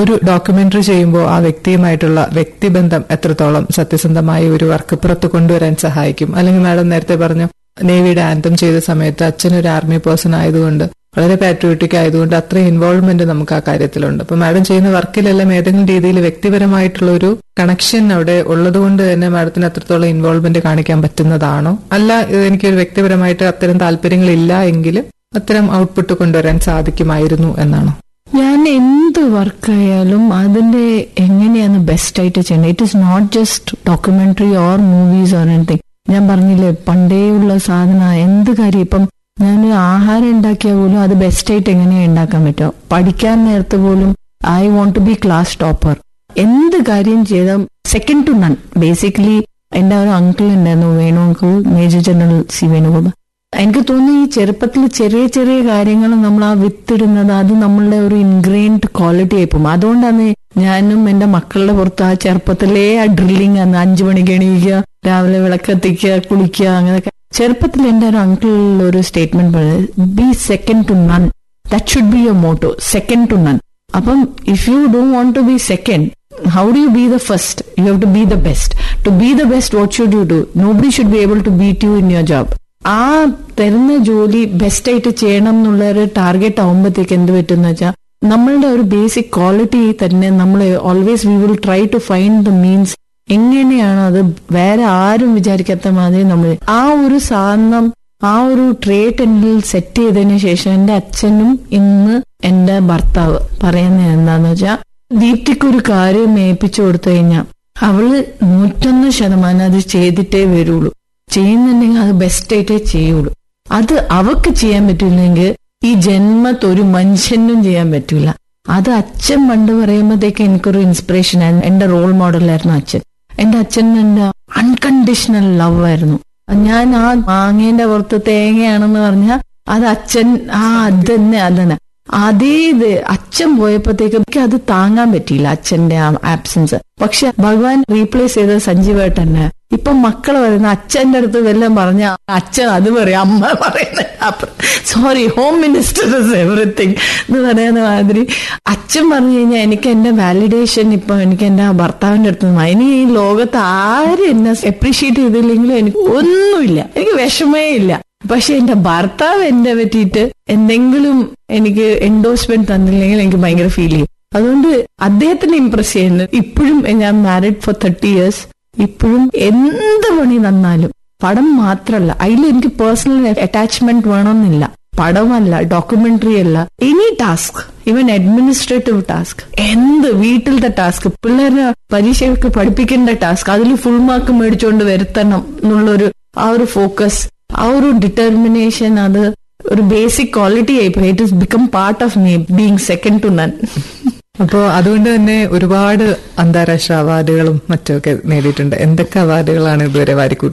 ഒരു ഡോക്യുമെന്ററി ചെയ്യുമ്പോൾ ആ വ്യക്തിയുമായിട്ടുള്ള വ്യക്തിബന്ധം എത്രത്തോളം സത്യസന്ധമായ ഒരു വർക്ക് പുറത്തു കൊണ്ടുവരാൻ സഹായിക്കും അല്ലെങ്കിൽ മാഡം നേരത്തെ പറഞ്ഞു നേവിയുടെ ആന്തം ചെയ്ത സമയത്ത് അച്ഛൻ ഒരു ആർമി പേഴ്സൺ ആയതുകൊണ്ട് വളരെ പാട്രിയോട്ടിക് ആയതുകൊണ്ട് അത്ര ഇൻവോൾവ്മെന്റ് നമുക്ക് ആ കാര്യത്തിലുണ്ട് അപ്പൊ മാഡം ചെയ്യുന്ന വർക്കിലെല്ലാം ഏതെങ്കിലും രീതിയിൽ വ്യക്തിപരമായിട്ടുള്ള ഒരു കണക്ഷൻ അവിടെ ഉള്ളതുകൊണ്ട് തന്നെ മാഡത്തിന് അത്രത്തോളം ഇൻവോൾവ്മെന്റ് കാണിക്കാൻ പറ്റുന്നതാണോ അല്ല ഇത് എനിക്കൊരു വ്യക്തിപരമായിട്ട് അത്തരം താല്പര്യങ്ങളില്ല എങ്കിൽ അത്തരം ഔട്ട്പുട്ട് കൊണ്ടുവരാൻ സാധിക്കുമായിരുന്നു എന്നാണോ ഞാൻ എന്ത് വർക്കായാലും അതിന്റെ എങ്ങനെയാണ് ബെസ്റ്റ് ആയിട്ട് ചെയ്യണം it is not just documentary or movies or anything ഞാൻ പറഞ്ഞില്ലേ പണ്ടേയുള്ള സാധന എന്ത് കാര്യം ഇപ്പം ഞാൻ ആഹാരം ഉണ്ടാക്കിയാൽ പോലും അത് ബെസ്റ്റ് ആയിട്ട് എങ്ങനെയാ ഉണ്ടാക്കാൻ പറ്റുമോ പഠിക്കാൻ നേരത്തെ പോലും I want to be class topper എന്ത് കാര്യം ചെയ്താൽ സെക്കൻഡ് ടു നൺ ബേസിക്കലി എന്റെ ഒരു അങ്കിൾ ഉണ്ടായിരുന്നു Venu uncle major general C Venugopal എനിക്ക് തോന്നുന്നു ഈ ചെറുപ്പത്തിൽ ചെറിയ ചെറിയ കാര്യങ്ങൾ നമ്മൾ ആ വിത്തിടുന്നത് അത് നമ്മളുടെ ഒരു ഇൻഗ്രെയിൻഡ് ക്വാളിറ്റി ആയിപ്പോകും അതുകൊണ്ടാണ് ഞാനും എന്റെ മക്കളുടെ പുറത്ത് ആ ചെറുപ്പത്തിലേ ആ ഡ്രില്ലിങ് ആണ് അഞ്ചു മണിക്ക് എണീക്കുക രാവിലെ വിളക്കത്തിക്കുക കുളിക്കുക അങ്ങനെയൊക്കെ ചെറുപ്പത്തിൽ എന്റെ ഒരു അങ്കിൾ ഒരു സ്റ്റേറ്റ്മെന്റ് പറഞ്ഞത് be second to none that should be your motto second to none അപ്പം if you do want to be second how do you be the first you have to be the best to be the best what should you do nobody should be able to beat you in your job ആ തരുന്ന ജോലി best ആയിട്ട് ചെയ്യണം എന്നുള്ള ഒരു target ആവുമ്പോഴത്തേക്ക് എന്ത് പറ്റുന്ന വെച്ചാൽ നമ്മളുടെ ഒരു ബേസിക് ക്വാളിറ്റി തന്നെ നമ്മൾ always we will try to find the means എങ്ങനെയാണ് അത് വേറെ ആരും വിചാരിക്കാത്ത മാതിരി നമ്മൾ ആ ഒരു സാധനം ആ ഒരു ട്രേറ്റ് എന്നിൽ സെറ്റ് ചെയ്തതിന് ശേഷം എന്റെ അച്ഛനും ഇന്ന് എന്റെ ഭർത്താവ് പറയുന്നത് എന്താന്ന് വെച്ചാൽ ദീപ്തിക്ക് ഒരു കാര്യം ഏൽപ്പിച്ചു കൊടുത്തു കഴിഞ്ഞാൽ അവള് നൂറ്റൊന്ന് ശതമാനം അത് ചെയ്തിട്ടേ വരുള്ളൂ ചെയ്യുന്നുണ്ടെങ്കിൽ അത് ബെസ്റ്റ് ആയിട്ടേ ചെയ്യുള്ളൂ അത് അവക്ക് ചെയ്യാൻ പറ്റില്ലെങ്കിൽ ഈ ജന്മത്ത് ഒരു മനുഷ്യനും ചെയ്യാൻ പറ്റൂല അത് അച്ഛൻ പണ്ട് പറയുമ്പോഴത്തേക്ക് എനിക്കൊരു ഇൻസ്പിറേഷൻ ആയിരുന്നു എന്റെ റോൾ മോഡലായിരുന്നു അച്ഛൻ എന്റെ അച്ഛൻ എന്റെ അൺകണ്ടീഷണൽ ലവ് ആയിരുന്നു ഞാൻ ആ മാങ്ങേന്റെ പുറത്ത് തേങ്ങയാണെന്ന് പറഞ്ഞാൽ അത് അച്ഛൻ ആ അത് തന്നെ അത് തന്നെ അതേ ഇത് അച്ഛൻ പോയപ്പോഴത്തേക്ക് എനിക്ക് അത് താങ്ങാൻ പറ്റിയില്ല അച്ഛന്റെ ആ ആബ്സെൻസ് പക്ഷെ ഭഗവാൻ റീപ്ലേസ് ചെയ്ത സഞ്ജീവേട്ടന്നെ ഇപ്പൊ മക്കൾ പറയുന്ന അച്ഛന്റെ അടുത്ത് വല്ലതും പറഞ്ഞ അച്ഛൻ അത് പറയും അമ്മ പറയുന്നത് sorry home minister is everything എന്ന് പറയുന്ന മാതിരി അച്ഛൻ പറഞ്ഞു കഴിഞ്ഞാൽ എനിക്ക് എന്റെ വാലിഡേഷൻ ഇപ്പൊ എനിക്ക് എന്റെ ഭർത്താവിന്റെ അടുത്ത് നിന്ന് ഇനി ഈ ലോകത്ത് ആരും എന്നെ അപ്രീഷിയേറ്റ് ചെയ്തില്ലെങ്കിലും എനിക്ക് ഒന്നുമില്ല എനിക്ക് വിഷമേ ഇല്ല പക്ഷെ എന്റെ ഭർത്താവ് എന്നെ പറ്റിയിട്ട് എന്തെങ്കിലും എനിക്ക് എൻഡോഴ്സ്മെന്റ് തന്നില്ലെങ്കിൽ എനിക്ക് ഭയങ്കര ഫീൽ ചെയ്യും അതുകൊണ്ട് അദ്ദേഹത്തിന് ഇംപ്രസ് ചെയ്യുന്നത് ഇപ്പോഴും ഞാൻ മാരിഡ് ഫോർ തേർട്ടി ഇയേഴ്സ് ഇപ്പോഴും എന്ത് പണി നന്നാലും പടം മാത്രമല്ല അതിൽ എനിക്ക് പേഴ്സണൽ അറ്റാച്ച്മെന്റ് വേണമെന്നില്ല പടമല്ല ഡോക്യുമെന്ററി അല്ല any task even administrative task എന്ത് വീട്ടിലത്തെ ടാസ്ക് പിള്ളേരെ പരീക്ഷയ്ക്ക് പഠിപ്പിക്കേണ്ട ടാസ്ക് അതിൽ ഫുൾ മാർക്ക് മേടിച്ചുകൊണ്ട് വരുത്തണം എന്നുള്ളൊരു ആ ഒരു ഫോക്കസ് ആ ഒരു ഡിറ്റർമിനേഷൻ അത് ഒരു ബേസിക് ക്വാളിറ്റി ആയിപ്പോയി it is become part of me being second to none അപ്പോൾ അതുകൊണ്ട് തന്നെ ഒരുപാട് അന്താരാഷ്ട്ര അവാർഡുകളും മറ്റുമൊക്കെ നേടിയിട്ടുണ്ട് എന്തൊക്കെ അവാർഡുകളാണ് ഇതുവരെ വാരിക്കൂട്ടി